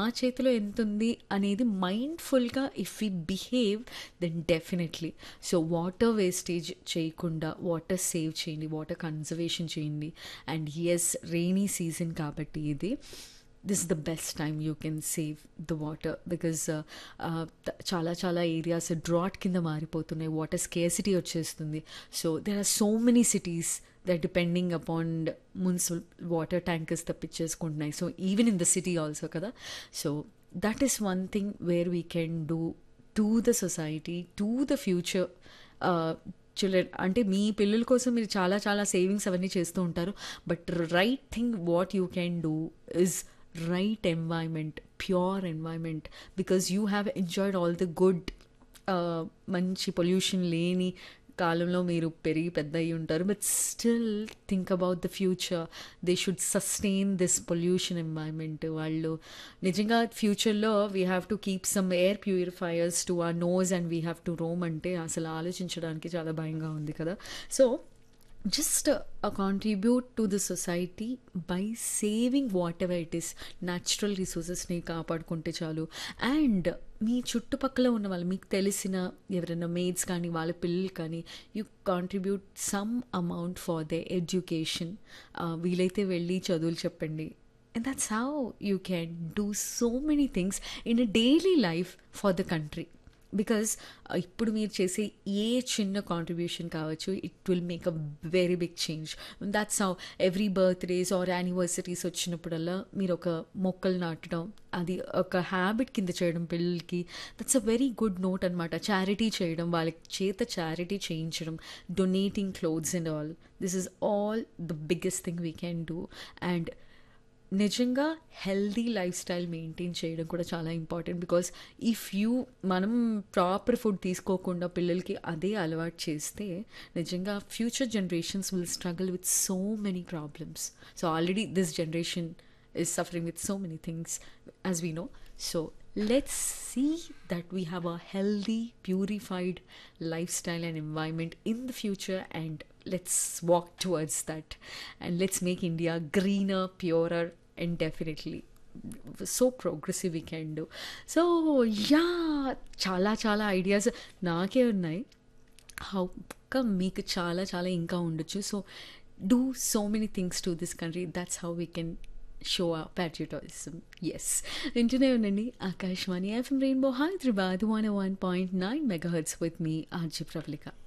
చేతిలో ఎంతుంది అనేది మైండ్ఫుల్గా if we behave then definitely so water wastage చేయకుండా వాటర్ సేవ్ చేయండి వాటర్ కన్జర్వేషన్ చేయండి అండ్ ఎస్ రెయినీ సీజన్ కాబట్టి ఇది this is the best time you can save the water because చాలా చాలా ఏరియాస్ డ్రాట్ కింద మారిపోతున్నాయి వాటర్ స్కేసిటీ వచ్చేస్తుంది so there are so many cities that depending upon municipal water tankers తప్పించేసుకుంటున్నాయి so even in the city also కదా so that is one thing where we can do to the society to the future children అంటే మీ పిల్లల కోసం మీరు చాలా చాలా savings అవన్నీ చేస్తూ ఉంటారు but right thing what you can do is right environment pure environment because you have enjoyed all the good మంచి పొల్యూషన్ లేని కాలంలో మీరు పెరిగి పెద్ద అయి ఉంటారు but still think about the future they should sustain this pollution environment వాళ్ళు నిజంగా ఫ్యూచర్లో we have to keep some air purifiers to uh nose and we have to roam అంటే అసలు ఆలోచించడానికి చాలా భయంగా ఉంది కదా so just uh, uh, contribute to the society by saving whatever it is natural రిసోర్సెస్ని కాపాడుకుంటే చాలు అండ్ మీ చుట్టుపక్కల ఉన్న వాళ్ళు మీకు తెలిసిన ఎవరైనా మేడ్స్ కానీ వాళ్ళ పిల్లలు కానీ you contribute some amount for the education వీలైతే వెళ్ళి చదువులు చెప్పండి and that's how you can do so many things in a daily life for the country because ఇప్పుడు మీరు చేసే ఏ చిన్న కాంట్రిబ్యూషన్ కావచ్చు it will make a very big change that's how every birthdays or anniversaries వచ్చినప్పుడల్లా మీరు ఒక మొక్కలు నాటడం అది ఒక హ్యాబిట్ కింద చేయడం పిల్లలకి that's a very good note అనమాట చారిటీ చేయడం వాళ్ళకి చేత చారిటీ చేయించడం donating clothes and all this is all the biggest thing we can do and నిజంగా హెల్దీ లైఫ్ స్టైల్ మెయింటైన్ చేయడం కూడా చాలా ఇంపార్టెంట్ బికాస్ ఇఫ్ యూ మనం ప్రాపర్ ఫుడ్ తీసుకోకుండా పిల్లలకి అదే అలవాటు చేస్తే నిజంగా future generations will struggle with so many problems so already this generation is suffering with so many things as we know so let's see that we have a healthy purified lifestyle and environment in the future and let's walk towards that and let's make india greener purer and definitely so progressive we can do so yeah చాలా చాలా ideas నాకే ఉన్నాయి హౌక మీకు చాలా చాలా ఇంకా ఉండొచ్చు so do so many things to this country that's how we can show uh patriotism yes వింటూనే ఉండండి Akashvani FM rainbow Hyderabad one one point nine mega hertz with మీ ఆర్జీ ప్రవళిక